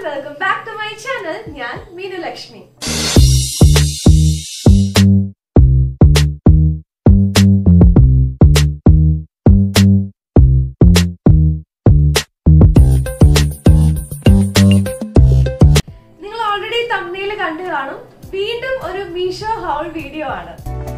welcome back to my channel ഞാൻ മീനു ലക്ഷ്മി നിങ്ങൾ already തമ്മിൽ കണ്ടു കാണും വീണ്ടും ഒരു മീഷോ ഹൗൾ വീഡിയോ ആണ്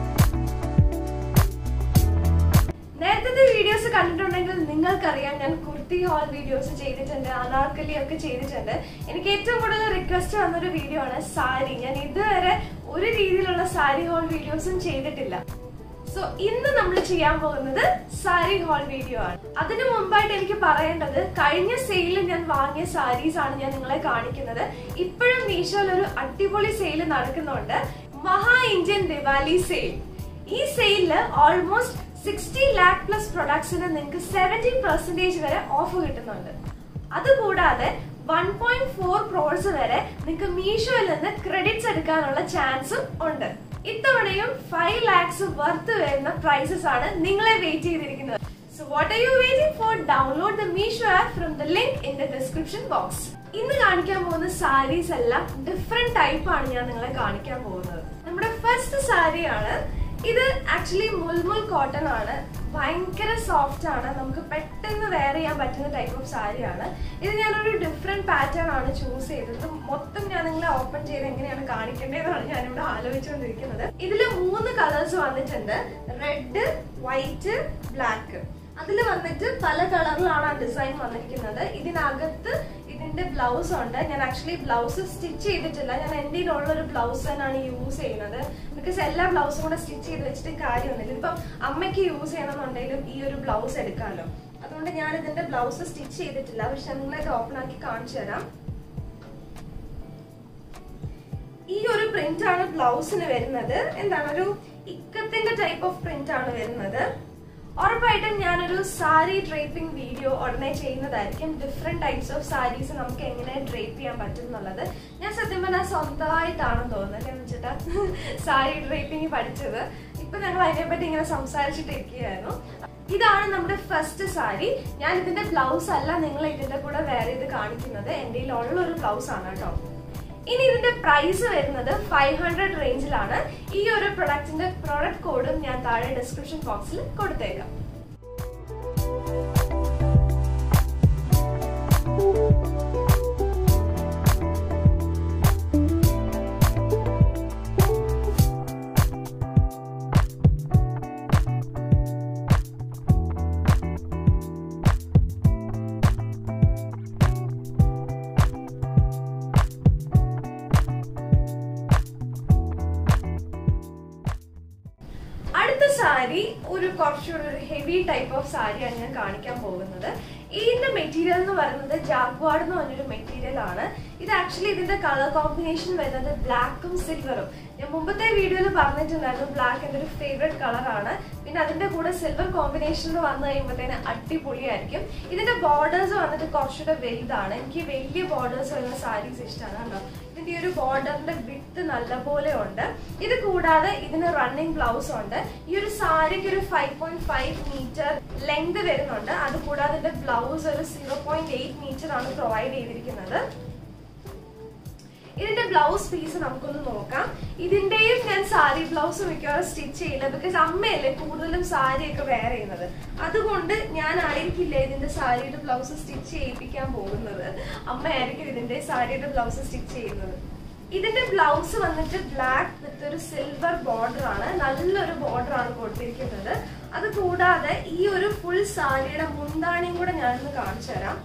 നേരത്തെ വീഡിയോസ് കണ്ടിട്ടുണ്ടെങ്കിൽ നിങ്ങൾക്കറിയാം ഞാൻ കുർത്തി ഹോൾ വീഡിയോസ് ചെയ്തിട്ടുണ്ട് അനാർക്കലി ഒക്കെ ചെയ്തിട്ടുണ്ട് എനിക്ക് ഏറ്റവും കൂടുതൽ റിക്വസ്റ്റ് വന്നൊരു വീഡിയോ ആണ് സാരി ഞാൻ ഇതുവരെ ഒരു രീതിയിലുള്ള സാരി ഹോൾ വീഡിയോസും ചെയ്തിട്ടില്ല സോ ഇന്ന് നമ്മൾ ചെയ്യാൻ പോകുന്നത് സാരി ഹോൾ വീഡിയോ ആണ് അതിനു മുമ്പായിട്ട് എനിക്ക് പറയേണ്ടത് കഴിഞ്ഞ സെയിലിൽ ഞാൻ വാങ്ങിയ സാരീസ് ആണ് ഞാൻ നിങ്ങളെ കാണിക്കുന്നത് ഇപ്പോഴും മീഷോയിൽ ഒരു അടിപൊളി സെയിൽ നടക്കുന്നുണ്ട് മഹാ ഇന്ത്യൻ ദിവാലി സെയിൽ ഈ സെയിലില് ഓൾമോസ്റ്റ് സിക്സ്റ്റി ലാക്ക് പ്ലസ് പ്രൊഡക്ട്സിന് നിങ്ങൾക്ക് സെവന്റി പെർസെന്റേജ് വരെ ഓഫ് കിട്ടുന്നുണ്ട് അതുകൂടാതെ വൺ പോയിന്റ് ഫോർ ക്രോഡ്സ് വരെ നിങ്ങൾക്ക് മീഷോയിൽ നിന്ന് ക്രെഡിറ്റ്സ് എടുക്കാനുള്ള ചാൻസും ഉണ്ട് ഇത്തവണയും ഫൈവ് ലാക്സ് വർത്ത് വരുന്ന പ്രൈസസ് ആണ് നിങ്ങളെ വെയിറ്റ് ചെയ്തിരിക്കുന്നത് so what are you waiting for download the Meesho app from the link in the description box ഇന്ന് കാണിക്കാൻ പോകുന്ന സാരീസ് എല്ലാം ഡിഫറെന്റ് ടൈപ്പ് ആണ് ഞാൻ നിങ്ങളെ കാണിക്കാൻ പോകുന്നത് നമ്മുടെ ഫസ്റ്റ് സാരിയാണ് ഇത് ആക്ച്വലി മുൽമുൽ കോട്ടൺ ആണ് ഭയങ്കര സോഫ്റ്റ് ആണ് നമുക്ക് പെട്ടെന്ന് വെയർ ചെയ്യാൻ പറ്റുന്ന ടൈപ്പ് ഓഫ് സാരിയാണ് ഇത് ഞാനൊരു ഡിഫറെന്റ് പാറ്റേൺ ആണ് ചൂസ് ചെയ്തത് മൊത്തം ഞാൻ നിങ്ങളെ ഓപ്പൺ ചെയ്ത് എങ്ങനെയാണ് കാണിക്കേണ്ടതെന്നാണ് ഞാനിവിടെ ആലോചിച്ചുകൊണ്ടിരിക്കുന്നത് ഇതിൽ മൂന്ന് കളേഴ്സ് വന്നിട്ടുണ്ട് റെഡ് വൈറ്റ് ബ്ലാക്ക് അതിൽ വന്നിട്ട് പല കളറിലാണ് ആ ഡിസൈൻ വന്നിരിക്കുന്നത് ഇതിനകത്ത് ഇതിന്റെ ബ്ലൗസ് ഉണ്ട് ഞാൻ ആക്ച്വലി ബ്ലൗസ് സ്റ്റിച്ച് ചെയ്തിട്ടില്ല ഞാൻ എൻ്റെ ഉള്ള ഒരു ബ്ലൗസ് തന്നെയാണ് യൂസ് ചെയ്യുന്നത് ബിക്കോസ് എല്ലാ ബ്ലൗസും കൂടെ സ്റ്റിച്ച് ചെയ്ത് വെച്ചിട്ട് കാര്യമൊന്നുമില്ല ഇപ്പം അമ്മയ്ക്ക് യൂസ് ചെയ്യണമെന്നുണ്ടെങ്കിലും ഈ ഒരു ബ്ലൗസ് എടുക്കാമല്ലോ അതുകൊണ്ട് ഞാൻ ഇതിന്റെ ബ്ലൗസ് സ്റ്റിച്ച് ചെയ്തിട്ടില്ല പക്ഷെ നിങ്ങളെ ഇത് ഓപ്പൺ ആക്കി കാണിച്ചു തരാം ഈ ഒരു പ്രിന്റ് ആണ് ബ്ലൗസിന് വരുന്നത് എന്താണ് ഒരു ഇക്കത്തിന്റെ ടൈപ്പ് ഓഫ് പ്രിന്റ് ആണ് വരുന്നത് ഉറപ്പായിട്ടും ഞാനൊരു സാരി ഡ്രേപ്പിംഗ് വീഡിയോ ഉടനെ ചെയ്യുന്നതായിരിക്കും ഡിഫറെന്റ് ടൈപ്സ് ഓഫ് സാരീസ് നമുക്ക് എങ്ങനെ ഡ്രേപ്പ് ചെയ്യാൻ പറ്റും എന്നുള്ളത് ഞാൻ സത്യം പറഞ്ഞാൽ സ്വന്തമായിട്ടാണെന്ന് തോന്നുന്നത് എന്ന് വെച്ചിട്ടാ സാരി ഡ്രേപ്പിംഗ് പഠിച്ചത് ഇപ്പൊ ഞങ്ങൾ അതിനെപ്പറ്റി ഇങ്ങനെ സംസാരിച്ചിട്ടിരിക്കുകയായിരുന്നു ഇതാണ് നമ്മുടെ ഫസ്റ്റ് സാരി ഞാൻ ഇതിന്റെ ബ്ലൗസ് അല്ല നിങ്ങൾ ഇതിന്റെ കൂടെ വേറെ ഇത് കാണിക്കുന്നത് എൻ്റെ ഉള്ള ഒരു ബ്ലൗസ് ആണ് കേട്ടോ ഇനി ഇതിന്റെ പ്രൈസ് വരുന്നത് ഫൈവ് ഹൺഡ്രഡ് റേഞ്ചിലാണ് ഈ ഒരു പ്രൊഡക്റ്റിന്റെ പ്രോഡക്റ്റ് കോഡും ഞാൻ താഴെ ഡിസ്ക്രിപ്ഷൻ ബോക്സിൽ കൊടുത്തേക്കാം അടുത്ത സാരി ഒരു കുറച്ചുകൂടി ഒരു ഹെവി ടൈപ്പ് ഓഫ് സാരിയാണ് ഞാൻ കാണിക്കാൻ പോകുന്നത് ഇതിന്റെ മെറ്റീരിയൽ എന്ന് പറയുന്നത് ജാഗ്വാഡ് എന്ന് പറഞ്ഞൊരു മെറ്റീരിയൽ ആണ് ഇത് ആക്ച്വലി ഇതിന്റെ കളർ കോമ്പിനേഷൻ വരുന്നത് ബ്ലാക്കും സിൽവറും ഞാൻ മുമ്പത്തെ വീഡിയോയിൽ പറഞ്ഞിട്ടുണ്ടായിരുന്നു ബ്ലാക്ക് എൻ്റെ ഒരു ഫേവറേറ്റ് കളറാണ് പിന്നെ അതിന്റെ കൂടെ സിൽവർ കോമ്പിനേഷനിൽ വന്നു കഴിയുമ്പോഴത്തേന് അടിപൊളിയായിരിക്കും ഇതിന്റെ ബോർഡേഴ്സ് വന്നിട്ട് കുറച്ചുകൂടെ വലുതാണ് എനിക്ക് വലിയ ബോർഡേഴ്സ് വരുന്ന സാരീസ് ഇഷ്ടമാണ് കേട്ടോ ഇതിന്റെ ഈ ഒരു ബോർഡറിന്റെ വിട്ട് നല്ലപോലെ ഉണ്ട് ഇത് കൂടാതെ ഇതിന് റണ്ണിങ് ബ്ലൗസ് ഉണ്ട് ഈ ഒരു സാരിക്ക് ഒരു five point five metre length വരുന്നുണ്ട് അത് കൂടാതെ ഇതിന്റെ ബ്ലൗസ് ഒരു സീറോ പോയിന്റ് എയ്റ്റ് മീറ്റർ ആണ് പ്രൊവൈഡ് ചെയ്തിരിക്കുന്നത് ഇതിന്റെ ബ്ലൗസ് പീസ് നമുക്കൊന്ന് നോക്കാം ഇതിന്റെയും ഞാൻ സാരി ബ്ലൗസ് മിക്കവാറും സ്റ്റിച്ച് ചെയ്യില്ല ബിക്കോസ് അമ്മയല്ലേ കൂടുതലും സാരിയൊക്കെ വെയർ ചെയ്യുന്നത് അതുകൊണ്ട് ഞാൻ ആയിരിക്കില്ല ഇതിന്റെ സാരിയുടെ ബ്ലൗസ് സ്റ്റിച്ച് ചെയ്യിപ്പിക്കാൻ പോകുന്നത് അമ്മയായിരിക്കും ഇതിന്റെ സാരിയുടെ ബ്ലൗസ് സ്റ്റിച്ച് ചെയ്യുന്നത് ഇതിന്റെ ബ്ലൗസ് വന്നിട്ട് ബ്ലാക്ക് വിത്ത് ഒരു സിൽവർ ബോർഡർ ആണ് നല്ലൊരു ബോർഡർ ആണ് കൊടുത്തിരിക്കുന്നത് അത് കൂടാതെ ഈ ഒരു ഫുൾ സാരിയുടെ മുന്താണിയും കൂടെ ഞാനൊന്ന് കാണിച്ചു തരാം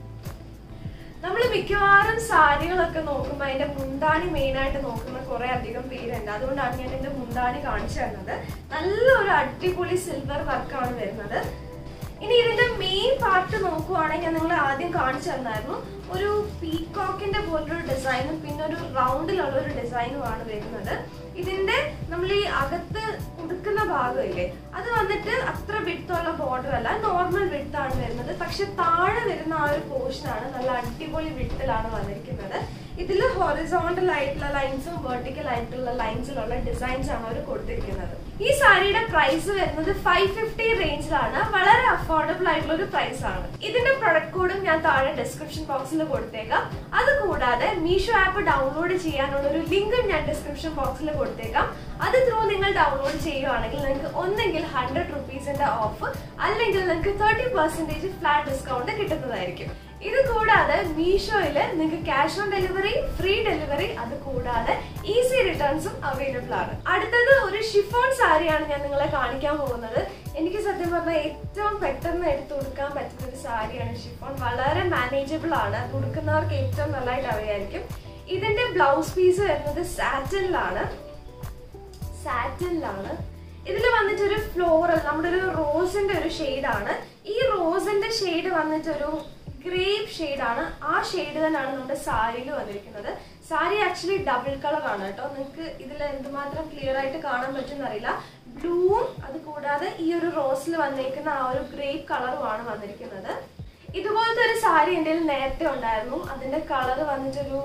നമ്മൾ മിക്കവാറും സാരികളൊക്കെ നോക്കുമ്പോൾ അതിന്റെ മുന്താണി മെയിൻ ആയിട്ട് നോക്കുന്ന കുറെ അധികം പേരുണ്ട് അതുകൊണ്ടാണ് ഞാൻ എന്റെ മുന്താണി കാണിച്ചു തരുന്നത് നല്ലൊരു അടിപൊളി സിൽവർ വർക്കാണ് വരുന്നത് ഇനി ഇതിന്റെ മെയിൻ പാർട്ട് നോക്കുവാണെങ്കിൽ ഞാൻ നിങ്ങളെ ആദ്യം കാണിച്ചു തന്നായിരുന്നു ഒരു പീകോക്കിന്റെ പോലൊരു ഡിസൈനും പിന്നെ ഒരു റൗണ്ടിലുള്ള ഒരു ഡിസൈനുമാണ് വരുന്നത് ഇതിന്റെ നമ്മൾ ഈ അകത്ത് ഉടുക്കുന്ന ഭാഗമില്ലേ അത് വന്നിട്ട് അത്ര വിട്ടുള്ള ബോർഡർ അല്ല നോർമൽ വിട്ടാണ് വരുന്നത് പക്ഷെ താഴെ വരുന്ന ആ ഒരു പോർഷൻ ആണ് നല്ല അടിപൊളി വിട്ടിലാണ് വന്നിരിക്കുന്നത് ഇതിൽ ഹൊറിസോണ്ടൽ ആയിട്ടുള്ള ലൈൻസും വെർട്ടിക്കൽ ആയിട്ടുള്ള ലൈൻസിലുള്ള ഡിസൈൻസ് ആണ് അവർ കൊടുത്തിരിക്കുന്നത് ഈ സാരിയുടെ പ്രൈസ് വരുന്നത് ഫൈവ് ഫിഫ്റ്റി റേഞ്ചിലാണ് വളരെ അഫോർഡബിൾ ആയിട്ടുള്ള ഒരു പ്രൈസ് ആണ് ഇതിന്റെ പ്രൊഡക്റ്റ് കോഡും ഞാൻ താഴെ ഡിസ്ക്രിപ്ഷൻ ബോക്സിൽ കൊടുത്തേക്കാം അത് കൂടാതെ മീഷോ ആപ്പ് ഡൗൺലോഡ് ചെയ്യാനുള്ള ഒരു ലിങ്കും ഞാൻ ഡിസ്ക്രിപ്ഷൻ ബോക്സിൽ കൊടുത്തേക്കാം അത് ത്രൂ നിങ്ങൾ ഡൗൺലോഡ് ചെയ്യുവാണെങ്കിൽ നിങ്ങൾക്ക് ഒന്നെങ്കിൽ ഹൺഡ്രഡ് റുപ്പീസിന്റെ ഓഫ് അല്ലെങ്കിൽ നിങ്ങൾക്ക് തേർട്ടി പെർസെന്റേജ് ഫ്ലാറ്റ് ഡിസ്കൗണ്ട് കിട്ടുന്നതായിരിക്കും ഇത് കൂടാതെ മീഷോയില് നിങ്ങൾക്ക് cash on delivery free delivery അത് കൂടാതെ ഈസി റിട്ടേൺസും അവൈലബിൾ ആണ് അടുത്തത് ഒരു ഷിഫോൺ സാരിയാണ് ഞാൻ നിങ്ങളെ കാണിക്കാൻ പോകുന്നത് എനിക്ക് സത്യം പറഞ്ഞാൽ ഏറ്റവും പെട്ടെന്ന് എടുത്ത് കൊടുക്കാൻ പറ്റുന്ന ഒരു സാരിയാണ് ഷിഫോൺ വളരെ മാനേജബിൾ ആണ് അത് ഉടുക്കുന്നവർക്ക് ഏറ്റവും നല്ലതായിട്ട് അറിയായിരിക്കും ഇതിന്റെ ബ്ലൗസ് പീസ് വരുന്നത് സാറ്റനിലാണ് സാറ്റനിലാണ് ഇതിൽ വന്നിട്ട് ഒരു ഫ്ലോറൽ നമ്മുടെ ഒരു റോസിന്റെ ഒരു ഷെയ്ഡാണ് ഈ റോസിന്റെ ഷെയ്ഡ് വന്നിട്ട് ഒരു ഗ്രേപ്പ് ഷെയ്ഡാണ് ആ ഷെയ്ഡ് തന്നെയാണ് നമ്മുടെ സാരിയിൽ വന്നിരിക്കുന്നത് സാരി ആക്ച്വലി ഡബിൾ കളർ ആണ് കേട്ടോ നിങ്ങൾക്ക് ഇതിൽ എന്തുമാത്രം ക്ലിയർ ആയിട്ട് കാണാൻ പറ്റുമെന്നറിയില്ല ബ്ലൂവും അത് കൂടാതെ ഈ ഒരു റോസിൽ വന്നിരിക്കുന്ന ആ ഒരു ഗ്രേപ്പ് കളറുമാണ് വന്നിരിക്കുന്നത് ഇതുപോലത്തെ ഒരു സാരി എൻ്റെ കയ്യിൽ നേരത്തെ ഉണ്ടായിരുന്നു അതിന്റെ കളർ വന്നിട്ടൊരു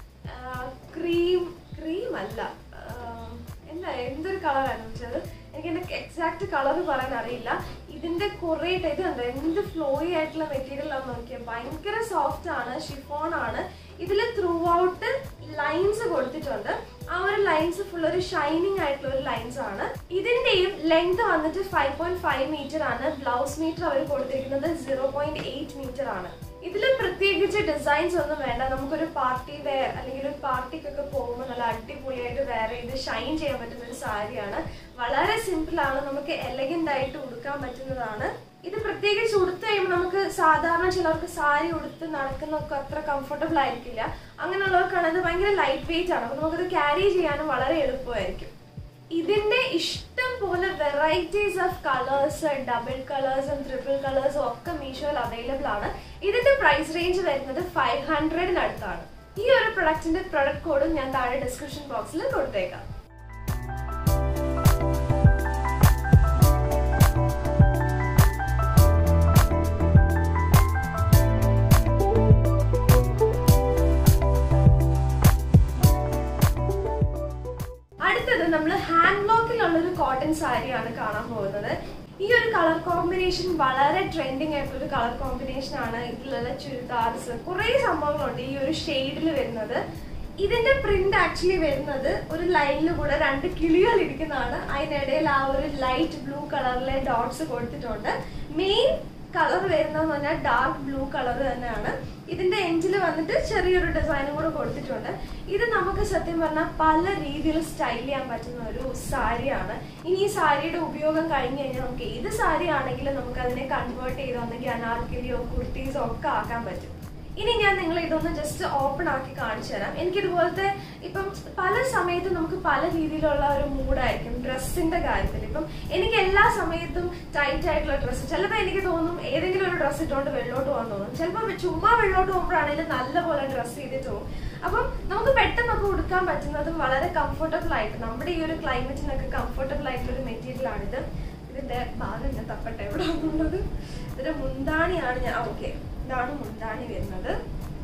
ക്രീം ക്രീം അല്ല ആഹ് എന്താ എന്തൊരു കളറാണ് വെച്ചത് എനിക്ക് എന്റെ എക്സാക്ട് കളർ പറയാൻ അറിയില്ല ഇതിന്റെ കുറെ ഇത് കണ്ടോ എന്ത് ഫ്ലോയി ആയിട്ടുള്ള മെറ്റീരിയൽ ആണെന്ന് നോക്കിയാൽ ഭയങ്കര സോഫ്റ്റ് ആണ് ഷിഫോൺ ആണ് ഇതിൽ ത്രൂ ഔട്ട് ലൈൻസ് കൊടുത്തിട്ടുണ്ട് ആ ഒരു ലൈൻസ് ഫുൾ ഒരു ഷൈനിങ് ആയിട്ടുള്ള ഒരു ലൈൻസ് ആണ് ഇതിന്റെയും ലെങ്ത് വന്നിട്ട് ഫൈവ് പോയിന്റ് ഫൈവ് മീറ്റർ ആണ് ബ്ലൗസ് മീറ്റർ അവർ കൊടുത്തിരിക്കുന്നത് സീറോ പോയിന്റ് എയ്റ്റ് മീറ്റർ ആണ് ഇതിൽ പ്രത്യേകിച്ച് ഡിസൈൻസ് ഒന്നും വേണ്ട നമുക്കൊരു പാർട്ടി വെയർ അല്ലെങ്കിൽ ഒരു പാർട്ടിക്കൊക്കെ പോകുമ്പോൾ നല്ല അടിപൊളിയായിട്ട് വേറെ ഇത് ഷൈൻ ചെയ്യാൻ പറ്റുന്ന ഒരു സാരിയാണ് വളരെ സിമ്പിൾ ആണ് നമുക്ക് എലഗന്റ് ആയിട്ട് ഉടുക്കാൻ പറ്റുന്നതാണ് ഇത് പ്രത്യേകിച്ച് ഉടുത്ത് കഴിയുമ്പോൾ നമുക്ക് സാധാരണ ചിലർക്ക് സാരി ഉടുത്ത് നടക്കുന്നതൊക്കെ അത്ര കംഫർട്ടബിൾ ആയിരിക്കില്ല അങ്ങനെയുള്ളവർക്കാണ് ഇത് ഭയങ്കര ലൈറ്റ് വെയിറ്റ് ആണ് അപ്പൊ നമുക്കത് ക്യാരി ചെയ്യാനും വളരെ എളുപ്പമായിരിക്കും ഇതിന്റെ ഇഷ്ടം പോലെ വെറൈറ്റീസ് ഓഫ് കളേഴ്സ് ഡബിൾ കളേഴ്സും ട്രിപ്പിൾ കളേഴ്സും ഒക്കെ മീഷോയിൽ അവൈലബിൾ ആണ് ഇതിന്റെ പ്രൈസ് റേഞ്ച് വരുന്നത് ഫൈവ് ഹൺഡ്രഡിനടുത്താണ് ഈ ഒരു പ്രൊഡക്റ്റിന്റെ പ്രൊഡക്റ്റ് കോഡും ഞാൻ താഴെ ഡിസ്ക്രിപ്ഷൻ ബോക്സിൽ കൊടുത്തേക്കാം അടുത്തത് നമ്മൾ ഹാൻഡ് ബ്ലോക്കിലുള്ള ഒരു കോട്ടൺ സാരിയാണ് കാണാൻ പോകുന്നത് ഈ ഒരു കളർ കോമ്പിനേഷൻ വളരെ ട്രെൻഡിങ് ആയിട്ടുള്ള ഒരു കളർ കോമ്പിനേഷൻ ആണ് ഇതിലുള്ള ചുരിദാർസ് കുറെ സംഭവങ്ങളുണ്ട് ഈ ഒരു ഷെയ്ഡിൽ വരുന്നത് ഇതിന്റെ പ്രിന്റ് ആക്ച്വലി വരുന്നത് ഒരു ലൈനിൽ കൂടെ രണ്ട് കിളികൾ ഇരിക്കുന്നതാണ് അതിനിടയിൽ ആ ഒരു ലൈറ്റ് ബ്ലൂ കളറിലെ ഡോട്ട്സ് കൊടുത്തിട്ടുണ്ട് മെയിൻ കളർ വരുന്നതെന്ന് പറഞ്ഞാൽ ഡാർക്ക് ബ്ലൂ കളർ തന്നെയാണ് ഇതിന്റെ എൻജിൽ വന്നിട്ട് ചെറിയൊരു ഡിസൈനും കൂടെ കൊടുത്തിട്ടുണ്ട് ഇത് നമുക്ക് സത്യം പറഞ്ഞാൽ പല രീതിയിൽ സ്റ്റൈൽ ചെയ്യാൻ പറ്റുന്ന ഒരു സാരിയാണ് ഇനി ഈ സാരിയുടെ ഉപയോഗം കഴിഞ്ഞ് കഴിഞ്ഞാൽ നമുക്ക് ഏത് സാരി ആണെങ്കിലും നമുക്ക് അതിനെ കൺവേർട്ട് ചെയ്ത് ഒന്നെങ്കിൽ അനാർക്കലിയോ കുർത്തീസോ ഒക്കെ ആക്കാൻ പറ്റും ഇനി ഞാൻ നിങ്ങളെ ഇതൊന്ന് ജസ്റ്റ് ഓപ്പൺ ആക്കി കാണിച്ചു തരാം എനിക്ക് ഇതുപോലത്തെ ഇപ്പം പല സമയത്തും നമുക്ക് പല രീതിയിലുള്ള ഒരു മൂഡായിരിക്കും ഡ്രസ്സിന്റെ കാര്യത്തിൽ ഇപ്പം എനിക്ക് എല്ലാ സമയത്തും ടൈറ്റ് ആയിട്ടുള്ള ഡ്രസ്സ് ചിലപ്പോൾ എനിക്ക് തോന്നും ഏതെങ്കിലും ഒരു ഡ്രസ്സ് ഇട്ടുകൊണ്ട് വെള്ളോട്ട് പോകാൻ തോന്നും ചിലപ്പോൾ ചുമ്മാ വെള്ളോട്ട് പോകുമ്പോഴാണെങ്കിലും നല്ലപോലെ ഡ്രസ്സ് ചെയ്തിട്ട് പോകും അപ്പം നമുക്ക് പെട്ടെന്നൊക്കെ ഉടുക്കാൻ പറ്റുന്നതും വളരെ കംഫർട്ടബിൾ ആയിട്ട് നമ്മുടെ ഈ ഒരു ക്ലൈമറ്റിനൊക്കെ കംഫർട്ടബിൾ ആയിട്ടുള്ള ഒരു മെറ്റീരിയൽ ആണിത് ഇതിന്റെ ഭാഗം ഞാൻ തപ്പട്ടെ എവിടെ ഉള്ളത് ഇതിന്റെ മുന്താണിയാണ് ഞാൻ ഓക്കെ ഇതാണ് മുന്താണി വരുന്നത്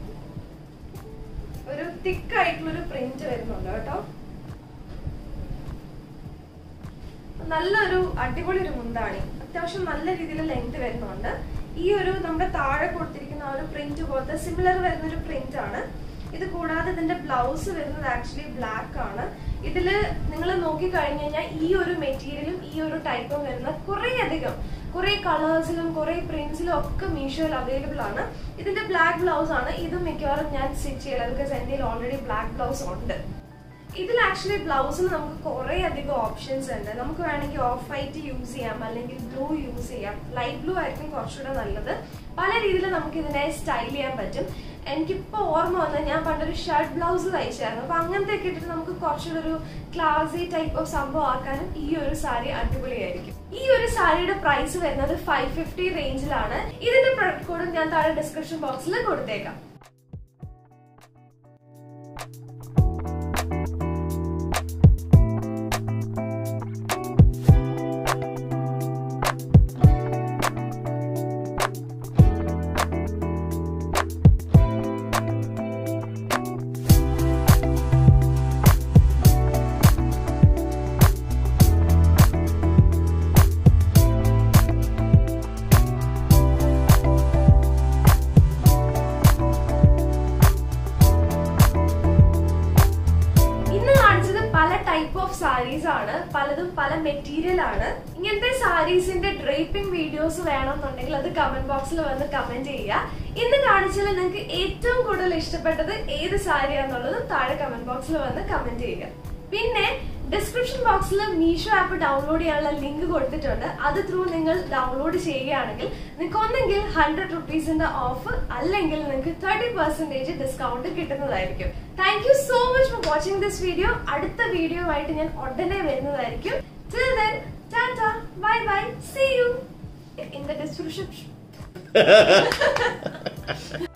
ഒരു തിക്ക് ആയിട്ടുള്ള ഒരു പ്രിന്റ് വരുന്നുണ്ട് കേട്ടോ നല്ലൊരു അടിപൊളി ഒരു മുന്താണി അത്യാവശ്യം നല്ല രീതിയിൽ ലെങ്ത് വരുന്നുണ്ട് ഈ ഒരു നമ്മുടെ താഴെ കൊടുത്തിരിക്കുന്ന ആ ഒരു പ്രിന്റ് പോലത്തെ സിമിലർ വരുന്ന ഒരു പ്രിന്റ് ആണ് ഇത് കൂടാതെ ഇതിന്റെ ബ്ലൗസ് വരുന്നത് ആക്ച്വലി ബ്ലാക്ക് ആണ് ഇതില് നിങ്ങൾ നോക്കി കഴിഞ്ഞു കഴിഞ്ഞാൽ ഈ ഒരു മെറ്റീരിയലും ഈ ഒരു ടൈപ്പും വരുന്ന കുറേ അധികം കുറെ കളേഴ്സിലും കുറെ പ്രിന്റ്സിലും ഒക്കെ മീഷോയിൽ അവൈലബിൾ ആണ് ഇതിന്റെ ബ്ലാക്ക് ബ്ലൗസ് ആണ് ഇതും മിക്കവാറും ഞാൻ സ്റ്റിച്ച് ചെയ്യല ബിക്കോസ് എൻ്റെ ഓൾറെഡി ബ്ലാക്ക് ബ്ലൗസ് ഉണ്ട് ഇതിൽ ആക്ച്വലി ബ്ലൗസിൽ നമുക്ക് കുറേ അധികം ഓപ്ഷൻസ് ഉണ്ട് നമുക്ക് വേണമെങ്കിൽ ഓഫ് വൈറ്റ് യൂസ് ചെയ്യാം അല്ലെങ്കിൽ ബ്ലൂ യൂസ് ചെയ്യാം ലൈറ്റ് ബ്ലൂ ആയിരിക്കും കുറച്ചുകൂടെ നല്ലത് പല രീതിയിൽ നമുക്ക് ഇതിനെ സ്റ്റൈൽ ചെയ്യാൻ പറ്റും എനിക്കിപ്പോൾ ഓർമ്മ വന്നത് ഞാൻ പണ്ടൊരു ഷർട്ട് ബ്ലൗസ് തയ്ച്ചായിരുന്നു അപ്പൊ അങ്ങനത്തെ ഒക്കെ ഇട്ടിട്ട് നമുക്ക് കുറച്ചുകൂടെ ഒരു ക്ലാസി ടൈപ്പ് ഓഫ് സംഭവം ആക്കാനും ഈ ഒരു സാരി അടിപൊളിയായിരിക്കും ഈ ഒരു സാരിയുടെ പ്രൈസ് വരുന്നത് ഫൈവ് ഫിഫ്റ്റി റേഞ്ചിലാണ് ഇതിന്റെ പ്രൊഡക്റ്റ് കോഡും ഞാൻ താഴെ ഡിസ്ക്രിപ്ഷൻ ബോക്സിൽ കൊടുത്തേക്കാം ടൈപ്പ് ഓഫ് സാരീസ് ആണ് പലതും പല മെറ്റീരിയൽ ആണ് ഇങ്ങനത്തെ സാരീസിന്റെ ഡ്രേപ്പിംഗ് വീഡിയോസ് വേണമെന്നുണ്ടെങ്കിൽ അത് കമന്റ് ബോക്സിൽ വന്ന് കമന്റ് ചെയ്യുക ഇന്ന് കാണിച്ചതിൽ നിങ്ങൾക്ക് ഏറ്റവും കൂടുതൽ ഇഷ്ടപ്പെട്ടത് ഏത് സാരിയാന്നുള്ളതും താഴെ കമന്റ് ബോക്സിൽ വന്ന് കമന്റ് ചെയ്യുക പിന്നെ ഡിസ്ക്രിപ്ഷൻ ബോക്സിൽ മീഷോ ആപ്പ് ഡൗൺലോഡ് ചെയ്യാനുള്ള ലിങ്ക് കൊടുത്തിട്ടുണ്ട് അത് ത്രൂ നിങ്ങൾ ഡൗൺലോഡ് ചെയ്യുകയാണെങ്കിൽ നിങ്ങൾക്ക് ഒന്നെങ്കിൽ ഹൺഡ്രഡ് റുപ്പീസിന്റെ ഓഫ് അല്ലെങ്കിൽ നിങ്ങൾക്ക് തേർട്ടി പെർസെന്റേജ് ഡിസ്കൗണ്ട് കിട്ടുന്നതായിരിക്കും thank you so much for watching this video അടുത്ത വീഡിയോ ആയിട്ട് ഞാൻ ഉടനെ വരുന്നതായിരിക്കും Till then, tata bye bye see you in the description